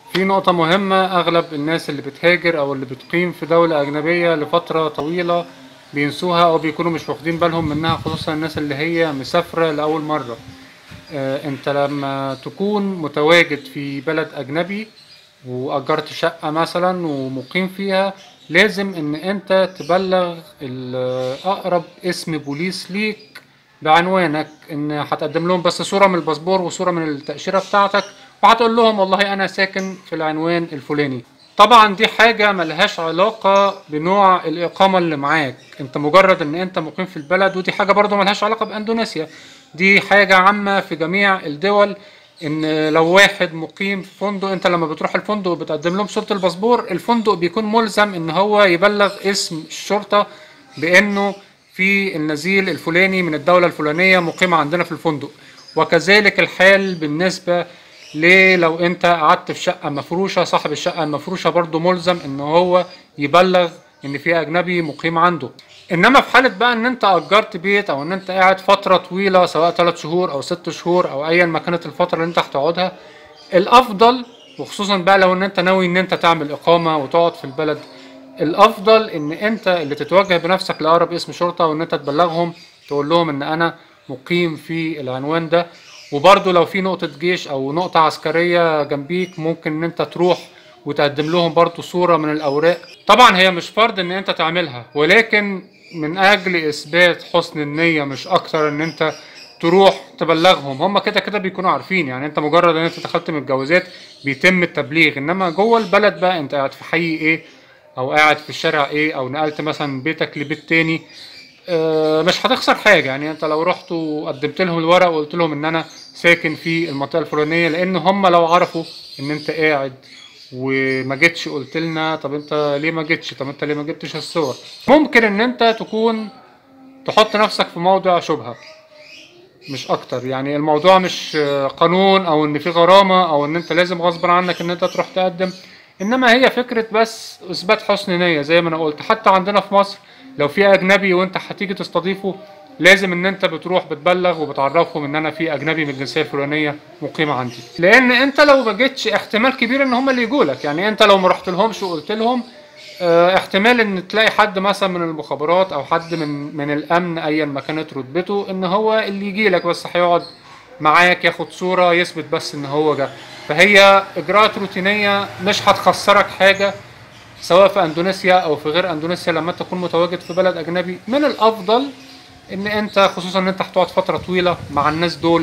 في نقطة مهمة أغلب الناس اللي بتهاجر أو اللي بتقيم في دولة أجنبية لفترة طويلة بينسوها أو بيكونوا مش واخدين بالهم منها خصوصا الناس اللي هي مسافرة لأول مرة آه، أنت لما تكون متواجد في بلد أجنبي وأجرت شقة مثلا ومقيم فيها لازم إن أنت تبلغ ال- أقرب اسم بوليس ليك بعنوانك ان هتقدم لهم بس صورة من الباسبور وصورة من التأشيرة بتاعتك وهتقول لهم والله انا ساكن في العنوان الفلاني طبعا دي حاجة ملهاش علاقة بنوع الإقامة اللي معاك انت مجرد ان انت مقيم في البلد ودي حاجة برضو ملهاش علاقة بأندونيسيا دي حاجة عامة في جميع الدول ان لو واحد مقيم في فندق انت لما بتروح الفندق وبتقدم لهم صورة الباسبور الفندق بيكون ملزم ان هو يبلغ اسم الشرطة بانه في النزيل الفلاني من الدولة الفلانية مقيمة عندنا في الفندق وكذلك الحال بالنسبة ليه لو انت قعدت في شقة مفروشة صاحب الشقة المفروشة برضو ملزم ان هو يبلغ ان في اجنبي مقيم عنده انما في حالة بقى ان انت اجرت بيت او ان انت قاعد فترة طويلة سواء 3 شهور او 6 شهور او ايا ما كانت الفترة اللي انت هتقعدها الافضل وخصوصا بقى لو ان انت ناوي ان انت تعمل اقامة وتقعد في البلد الافضل ان انت اللي تتوجه بنفسك لاقرب اسم شرطه وان انت تبلغهم تقول لهم ان انا مقيم في العنوان ده وبرضه لو في نقطه جيش او نقطه عسكريه جنبيك ممكن ان انت تروح وتقدم لهم برضه صوره من الاوراق طبعا هي مش فرض ان انت تعملها ولكن من اجل اثبات حسن النيه مش اكتر ان انت تروح تبلغهم هم كده كده بيكونوا عارفين يعني انت مجرد ان انت دخلت من الجوازات بيتم التبليغ انما جوه البلد بقى انت قاعد في حي ايه او قاعد في الشارع ايه او نقلت مثلا بيتك لبيت تاني آه، مش هتخسر حاجه يعني انت لو رحت وقدمت لهم الورق وقلت لهم ان انا ساكن في المنطقه الفلانيه لان هم لو عرفوا ان انت قاعد وما جيتش قلت لنا طب انت ليه ما جيتش طب انت ليه ما جبتش الصور ممكن ان انت تكون تحط نفسك في موضع شبهه مش اكتر يعني الموضوع مش آه، قانون او ان في غرامه او ان انت لازم غصب عنك ان انت تروح تقدم انما هي فكره بس اثبات حسن نيه زي ما انا قلت حتى عندنا في مصر لو في اجنبي وانت هتيجي تستضيفه لازم ان انت بتروح بتبلغ وبتعرفهم ان انا في اجنبي من الجنسيه الفلانيه مقيمه عندي لان انت لو ما جيتش احتمال كبير ان هم اللي يجولك يعني انت لو ما رحت لهمش وقلت لهم آه، احتمال ان تلاقي حد مثلا من المخابرات او حد من من الامن ايا ما كانت رتبته ان هو اللي يجي لك بس هيقعد معاك ياخد صوره يثبت بس ان هو جه فهي اجراءات روتينيه مش هتخسرك حاجه سواء في اندونيسيا او في غير اندونيسيا لما انت تكون متواجد في بلد اجنبي من الافضل ان انت خصوصا ان انت هتقعد فتره طويله مع الناس دول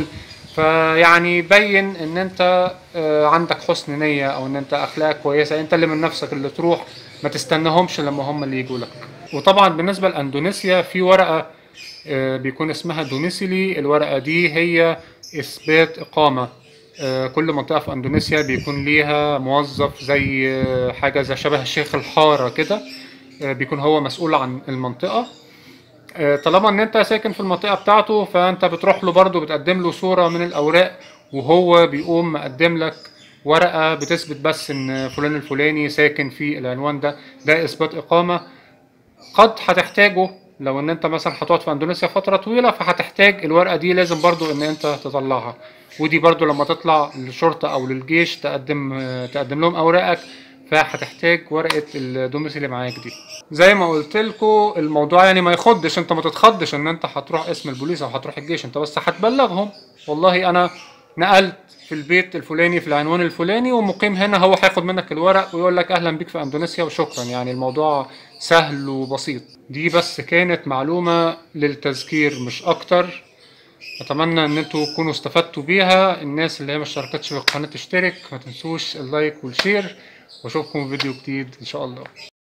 فيعني بين ان انت آه، عندك حسن نيه او ان انت اخلاقك كويسه انت اللي من نفسك اللي تروح ما تستناهمش لما هم اللي يجوا لك وطبعا بالنسبه لاندونيسيا في ورقه آه، بيكون اسمها دوميسيلي الورقه دي هي اثبات اقامه آه، كل منطقه في اندونيسيا بيكون ليها موظف زي آه، حاجه زي شبه شيخ الحاره كده آه، بيكون هو مسؤول عن المنطقه آه، طالما ان انت ساكن في المنطقه بتاعته فانت بتروح له برضه بتقدم له صوره من الاوراق وهو بيقوم مقدم لك ورقه بتثبت بس ان فلان الفلاني ساكن في العنوان ده ده اثبات اقامه قد هتحتاجه لو ان انت مثلا هتقعد في اندونيسيا فتره طويله فهتحتاج الورقه دي لازم برضو ان انت تطلعها ودي برضو لما تطلع للشرطه او للجيش تقدم آه، تقدم لهم اوراقك فهتحتاج ورقه الدوميس اللي معاك دي زي ما قلت لكم الموضوع يعني ما يخضش انت ما تتخضش ان انت هتروح اسم البوليس او هتروح الجيش انت بس هتبلغهم والله انا نقلت في البيت الفلاني في العنوان الفلاني ومقيم هنا هو هياخد منك الورق ويقول لك اهلا بيك في اندونيسيا وشكرا يعني الموضوع سهل وبسيط دي بس كانت معلومة للتذكير مش اكتر اتمنى ان انتوا تكونوا استفدتوا بيها الناس اللي هي ما اشتركتش في القناة تشترك ما تنسوش اللايك والشير واشوفكم في فيديو جديد ان شاء الله